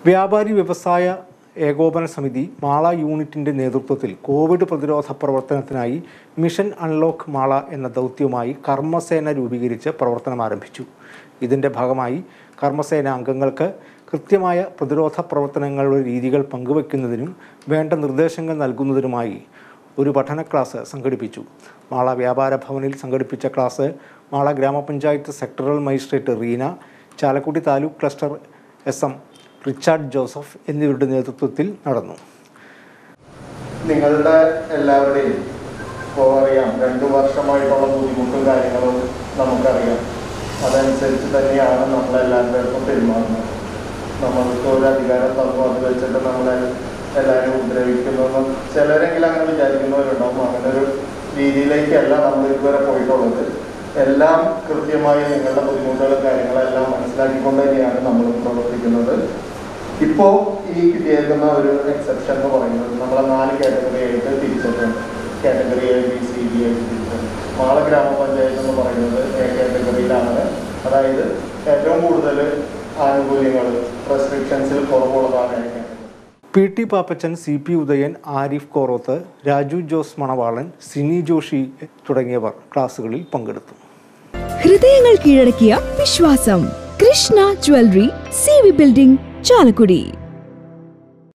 വ്യാപാരി വ്യവസായ ഏകോപന സമിതി മാള യൂണിറ്റിന്റെ നേതൃത്വത്തിൽ കോവിഡ് പ്രതിരോധ പ്രവർത്തനത്തിനായി മിഷൻ അൺലോക്ക് മാള എന്ന ദൗത്യവുമായി കർമ്മസേന രൂപീകരിച്ച് പ്രവർത്തനം ആരംഭിച്ചു ഇതിന്റെ ഭാഗമായി കർമ്മസേന അംഗങ്ങൾക്ക് കൃത്യമായ പ്രതിരോധ പ്രവർത്തനങ്ങളുടെ രീതികൾ പങ്കുവയ്ക്കുന്നതിനും വേണ്ട നിർദ്ദേശങ്ങൾ നൽകുന്നതിനുമായി ഒരു പഠന ക്ലാസ് സംഘടിപ്പിച്ചു മാള വ്യാപാര ഭവനിൽ സംഘടിപ്പിച്ച ക്ലാസ് മാള ഗ്രാമപഞ്ചായത്ത് sectoral magistrate Reena Chalakudy taluk cluster S M Richard Joseph എന്നിവരുടെ നേതൃത്വത്തിൽ നടന്നു നിങ്ങളുടെ എല്ലാവരുടെയും ഇപ്പോൾ അറിയാം രണ്ടു വർഷമായിട്ടുള്ള ബുദ്ധിമുട്ടും കാര്യങ്ങളും നമുക്കറിയാം അതനുസരിച്ച് തന്നെയാണ് നമ്മളെല്ലാവരുടെ അടുത്തും പെരുമാറുന്നത് നമ്മൾക്ക് ഒരു അധികാരം തന്നു അത് വെച്ചിട്ട് നമ്മളെ എല്ലാവരും ഉപദ്രവിക്കുന്നു ചിലരെങ്കിലും അങ്ങനെ വിചാരിക്കുന്നവരുണ്ടാവും അങ്ങനെ ഒരു രീതിയിലേക്കല്ല നമ്മൾ ഇതുവരെ പോയിട്ടുള്ളത് എല്ലാം കൃത്യമായി നിങ്ങളുടെ ബുദ്ധിമുട്ടുകളും കാര്യങ്ങളെല്ലാം മനസ്സിലാക്കിക്കൊണ്ട് തന്നെയാണ് നമ്മൾ പ്രവർത്തിക്കുന്നത് ഇപ്പോ ഈ കിട്ടിയേക്കുന്ന ഒരു എക്സെപ്ഷൻ എന്ന് പറയുന്നത് നമ്മളെ നാല് കാറ്റഗറി ആയിട്ട് തിരിച്ചിട്ടുണ്ട് category A B C D ആയിട്ട് തിരിച്ചിട്ടുണ്ട് മാള ഗ്രാമപഞ്ചായത്ത് എന്ന് പറയുന്നത് എ കാറ്റഗറിയിലാണ് അതായത് ഏറ്റവും കൂടുതൽ ആനുകൂല്യങ്ങൾ റെസ്ട്രിക്ഷൻസിൽ കുറവുള്ളതാണ് A category P T Pappachan C P Udayan Arif Koroth Raju Jose Manavalan Sini Joshi തുടങ്ങിയവർ ക്ലാസുകളിൽ പങ്കെടുത്തു ഹൃദയങ്ങൾ കീഴടക്കിയ വിശ്വാസം Krishna jewellery C V building Chalakudy